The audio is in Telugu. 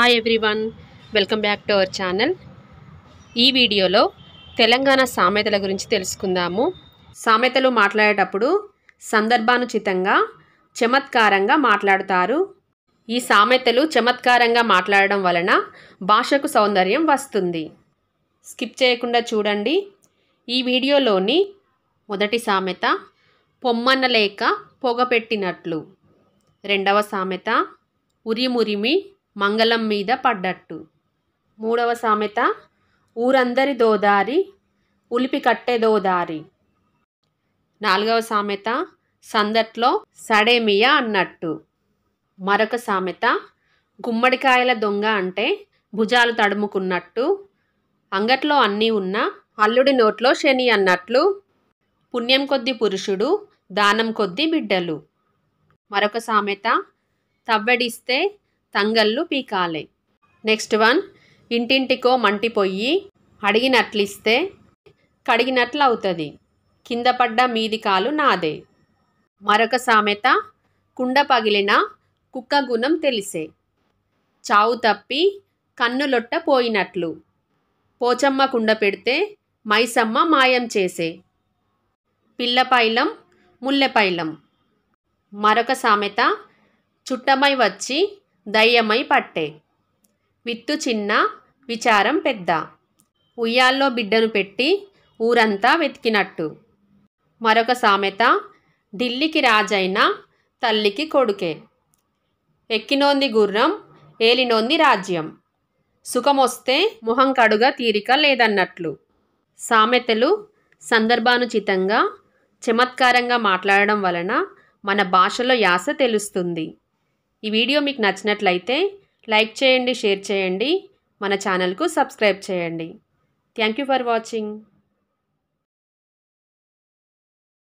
hi everyone welcome back to our channel ఈ వీడియోలో తెలంగాణ సామెతల గురించి తెలుసుకుందాము సామెతలు మాట్లాడేటప్పుడు సందర్భానుచితంగా చమత్కారంగా మాట్లాడుతారు ఈ సామెతలు చమత్కారంగా మాట్లాడడం వలన భాషకు సౌందర్యం వస్తుంది స్కిప్ చేయకుండా చూడండి ఈ వీడియోలోని మొదటి సామెత పొమ్మన్న లేక పొగ పెట్టినట్లు రెండవ సామెత ఉరిమురిమి మంగళం మీద పడ్డట్టు మూడవ సామెత ఊరందరి దోదారి ఉలిపి కట్టే దోదారి నాలుగవ సామెత సందట్లో సడేమియా అన్నట్టు మరొక సామెత గుమ్మడికాయల దొంగ అంటే భుజాలు తడుముకున్నట్టు అంగట్లో అన్నీ ఉన్న అల్లుడి నోట్లో శని అన్నట్లు పుణ్యం కొద్ది పురుషుడు దానం కొద్ది బిడ్డలు మరొక సామెత తవ్వడిస్తే తంగళ్ళు పీకాలే నెక్స్ట్ వన్ ఇంటింటికో మంటిపోయి అడిగినట్లిస్తే కడిగినట్లు అవుతుంది కింద పడ్డ మీది కాలు నాదే మరొక సామెత కుండ పగిలిన కుక్క గుణం తెలిసే చావు తప్పి కన్నులొట్ట పోయినట్లు పోచమ్మ కుండ పెడితే మైసమ్మ మాయం చేసే పిల్లపైలం ముల్లెపైలం మరొక సామెత చుట్టమై వచ్చి దయ్యమై పట్టే విత్తు చిన్న విచారం పెద్ద ఉయ్యాల్లో బిడ్డను పెట్టి ఊరంతా వెతికినట్టు మరొక సామెత ఢిల్లీకి రాజైన తల్లికి కొడుకే ఎక్కినోంది గుర్రం ఏలినోంది రాజ్యం సుఖమొస్తే మొహం కడుగా తీరిక లేదన్నట్లు సామెతలు సందర్భానుచితంగా చమత్కారంగా మాట్లాడడం వలన మన భాషలో యాస తెలుస్తుంది ఈ వీడియో మీకు నచ్చినట్లయితే లైక్ చేయండి షేర్ చేయండి మన ఛానల్కు సబ్స్క్రైబ్ చేయండి థ్యాంక్ యూ ఫర్ వాచింగ్